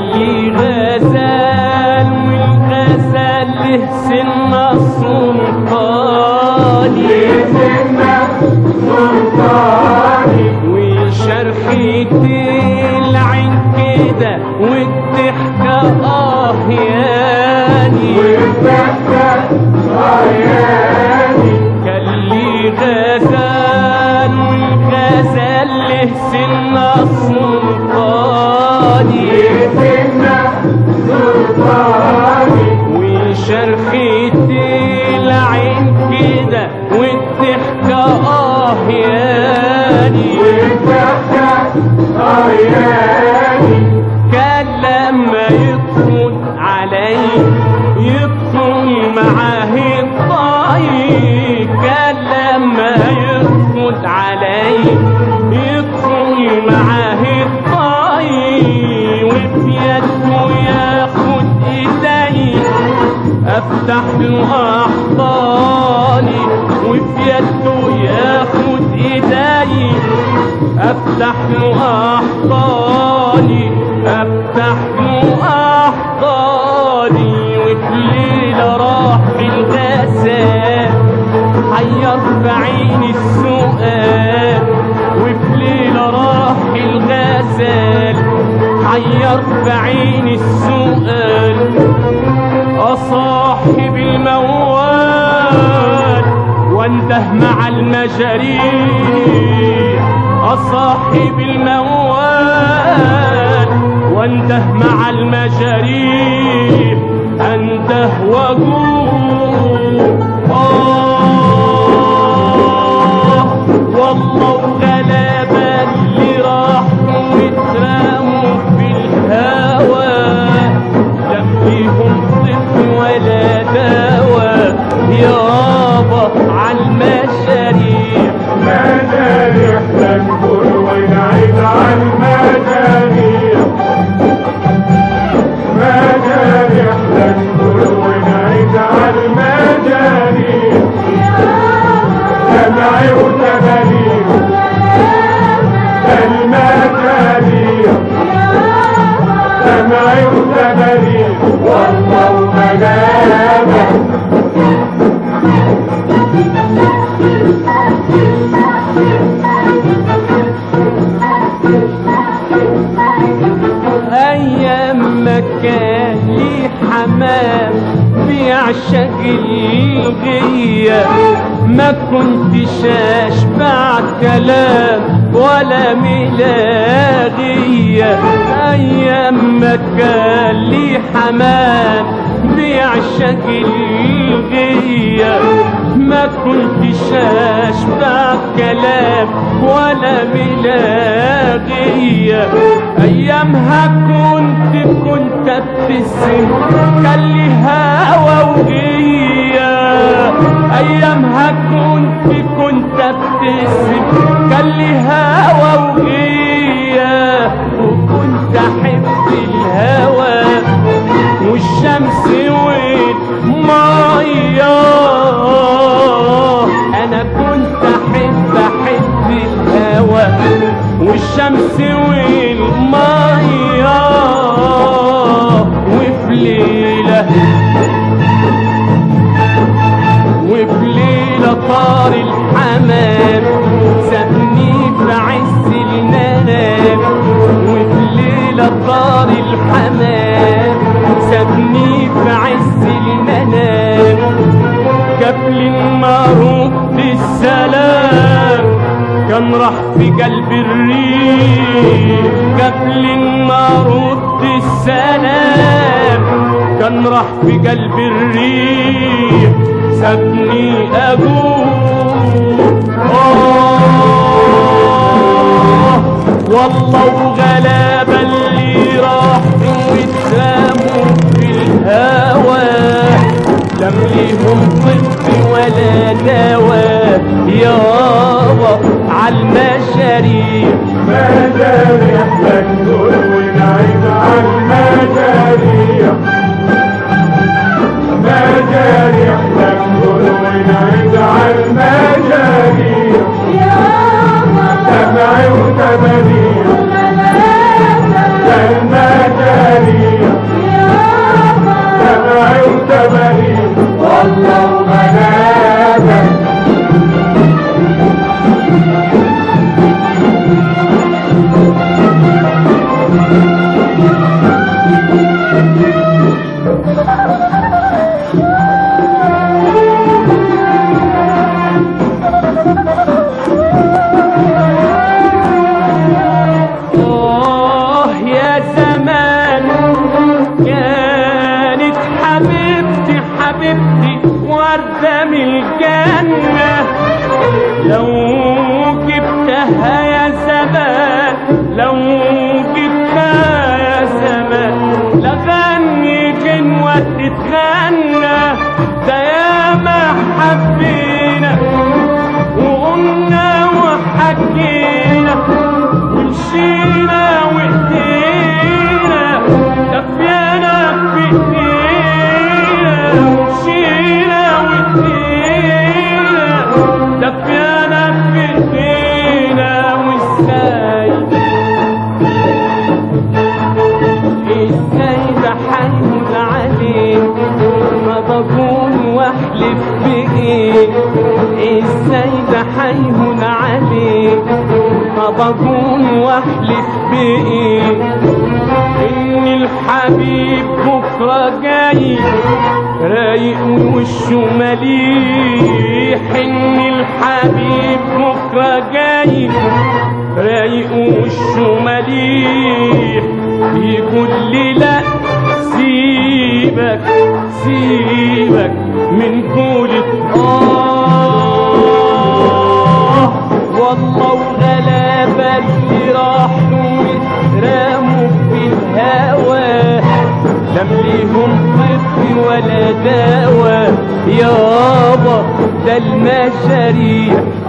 لي غزال والغزال له سنة سلطاني وشرخة العين كده والضحكة اه ياني كان لي غزال والغزال له سنة سلطاني وشرخة العين كده والضحكة اه ياني كان لما يدخل علي يدخل معاه الطاي كان لما يدخل علي يدخل معاه الطاي وفي يده ياخد ايدي افتح له احضاني وفي يده ياخد ايدي افتح له احضاني افتح له احضاني وفي ليله راح الغسال حير في عيني السؤال وفي ليله راح الغزال حير في عيني السؤال أصاحب الموال وانده مع المجاريح أصاحب الموال وانده مع المجاريح أنده وأقول آه والله غلابة اللي راحوا واترموا في الهوى لا فيهم طب ولا دواء يابا عالمشاريع مجاريح تنكر ونعيد على المجاريح مجاريح تنكر ونعيد على المجاريح سمعي وتباليح المجاريح سمعي وتباليح والله مجاريح ايام ما كان لي حمام بيعشق الغية ما كنتش اشبع كلام ولا ملاغية ايام ما كان لي حمام بيعشق الغية ما كنتش اشبع كلام ولا ملاغية ايامها كنت كنت ابتسم كان لي هوا وغية ايامها كنت كنت ابتسم كان لي هوا وغية وكنت احب الهوى والشمس والمية انا كنت احب احب الهوى والشمس والمية وفي ليلة وفي ليلة طار الحمام سابني في عز المنام وفي ليلة طار الحمام سابني في عز المنام قبل ما رد السلام كان راح في قلب الريح قبل ما رد السلام كان راح في قلب الريح سابني اقول آه والله غلابة اللي راحوا واترموا في الهوى لم ليهم طب ولا دواء يابا عالمشاريع مجاريح تنكر ونعيد على المجاريح مجاريح تنكر ونعيد على المجاريح سمعي وتباليح المجاريح جنة لو جبتها يا زمان لو جبتها يا زمان لغني جنوة تتغنى ده ياما حبينا وقلنا وحكينا ومشينا واهدينا كفينا في ايدينا ومشينا واهدينا كفينا في ايدينا وازاي ازاي ده حنقول عليك ما بكون واحلف بايه ازاي ده حيهون عليك ما بكون واحلف بايه ان الحبيب بكره جاي رايق ووشه مليح ان الحبيب بكره جاي رايق ووشه مليح يقول لي لا سيبك سيبك من قولة آه والله وغلابة اللي راحوا يترموا في الهوى لم ليهم طب ولا دواء يابا ده المشاريع